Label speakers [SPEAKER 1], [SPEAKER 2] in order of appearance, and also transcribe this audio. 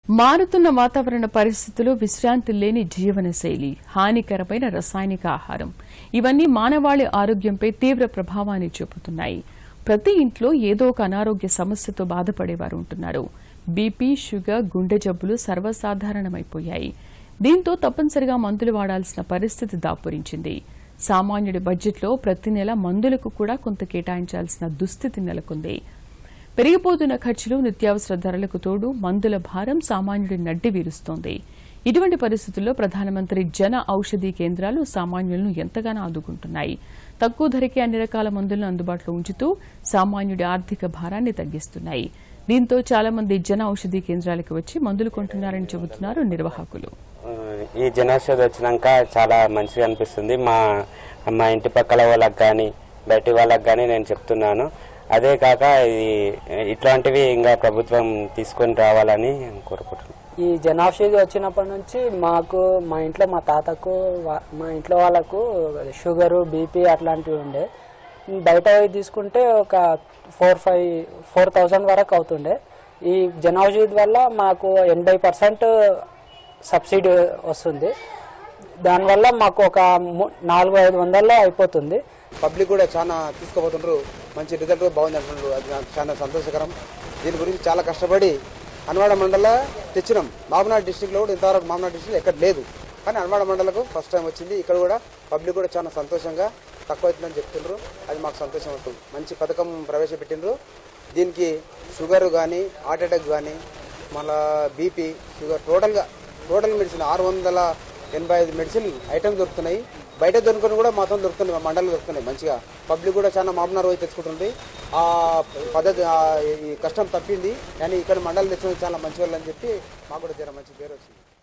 [SPEAKER 1] మారుతున్న వాతావరణ పరిస్థితులు విశ్రాంతి లేని జీవనశైలి హానికరమైన రసాయనిక ఆహారం ఇవన్నీ మానవాళి ఆరోగ్యంపై తీవ్ర ప్రభావాన్ని చూపుతున్నాయి ప్రతి ఇంట్లో ఏదో ఒక అనారోగ్య సమస్యతో బాధపడేవారు ఉంటున్నారు బీపీ షుగర్ గుండె జబ్బులు సర్వసాధారణమైపోయాయి దీంతో తప్పనిసరిగా మందులు వాడాల్సిన పరిస్థితి దాపురించింది సామాన్యుడి బడ్జెట్లో ప్రతి నెల మందులకు కూడా కొంత కేటాయించాల్సిన దుస్థితి నెలకొంది పెరిగిపోతున్న ఖర్చులు నిత్యావసర ధరలకు తోడు మందుల భారం సామాన్యుడి నడ్డి వీరుస్తోంది ఇటువంటి పరిస్థితుల్లో ప్రధానమంత్రి జన ఔషధీ కేంద్రాలు సామాన్యులను ఎంతగానో ఆదుకుంటున్నాయి తక్కువ ధరకే అన్ని రకాల మందులను అందుబాటులో ఉంచుతూ సామాన్యుడి ఆర్థిక భారాన్ని తగ్గిస్తున్నాయి దీంతో చాలా మంది జన ఔషధీ కేంద్రాలకు వచ్చి మందులు కొంటున్నారని చెబుతున్నారు నిర్వాహకులు
[SPEAKER 2] ఈ జనౌషధి వచ్చినాక చాలా మంచిగా అనిపిస్తుంది మా మా ఇంటి పక్కల వాళ్ళకి కానీ బయటి వాళ్ళకి కానీ నేను చెప్తున్నాను అదే కాక ఇది ఇట్లాంటివి ఇంకా ప్రభుత్వం తీసుకొని రావాలని కోరుకుంటున్నాను
[SPEAKER 3] ఈ జనాభషేది వచ్చినప్పటి నుంచి మాకు మా ఇంట్లో మా తాతకు వా- మా ఇంట్లో వాళ్ళకు షుగరు బీపీ అట్లాంటివి ఉండే బయట పోయి తీసుకుంటే ఒక ఫోర్ ఫైవ్ ఫోర్ థౌజండ్ వరకు అవుతుండే ఈ జనౌషధి వల్ల మాకు ఎనభై పర్సెంట్ సబ్సిడీ వస్తుంది దానివల్ల మాకు ఒక ము- నాలుగు ఐదు వందల్లో అయిపోతుంది
[SPEAKER 4] పబ్లిక్ కూడా చాలా తీసుకుపోతుండ్రు మంచి రిజల్ట్ బాగుంది అంటున్నారు అది నాకు చాలా సంతోషకరం దీని గురించి చాలా కష్టపడి అన్వాడ మండల తెచ్చినాం మామనాడు డిస్టిక్లో కూడా ఇంతవరకు మామనాడు డిస్టిక్ ఎక్కడ లేదు కానీ అన్వాడ మండలకు ఫస్ట్ టైం వచ్చింది ఇక్కడ కూడా పబ్లిక్ కూడా చాలా సంతోషంగా తక్కువ అవుతుందని చెప్తుండ్రు అది మాకు సంతోషం అవుతుంది మంచి పథకం ప్రవేశపెట్టిండ్రు దీనికి షుగర్ కానీ హార్ట్ అటాక్ కానీ మళ్ళా బీపీ షుగర్ టోటల్గా టోటల్ మెడిసిన్ ఆరు వందల ఎనభై ఐదు మెడిసిన్ ఐటమ్స్ దొరుకుతున్నాయి బయట దొరుకుని కూడా మాత్రం దొరుకుతున్నాయి మా మండలం దొరుకుతున్నాయి మంచిగా పబ్లిక్ కూడా చాలా మామూలు పోయి తెచ్చుకుంటుంది ఆ పద్ధతి ఆ ఈ కష్టం తప్పింది కానీ ఇక్కడ మండలం తెచ్చుకుని చాలా మంచి వాళ్ళు అని చెప్పి మాకు కూడా జర మంచి పేరు వచ్చింది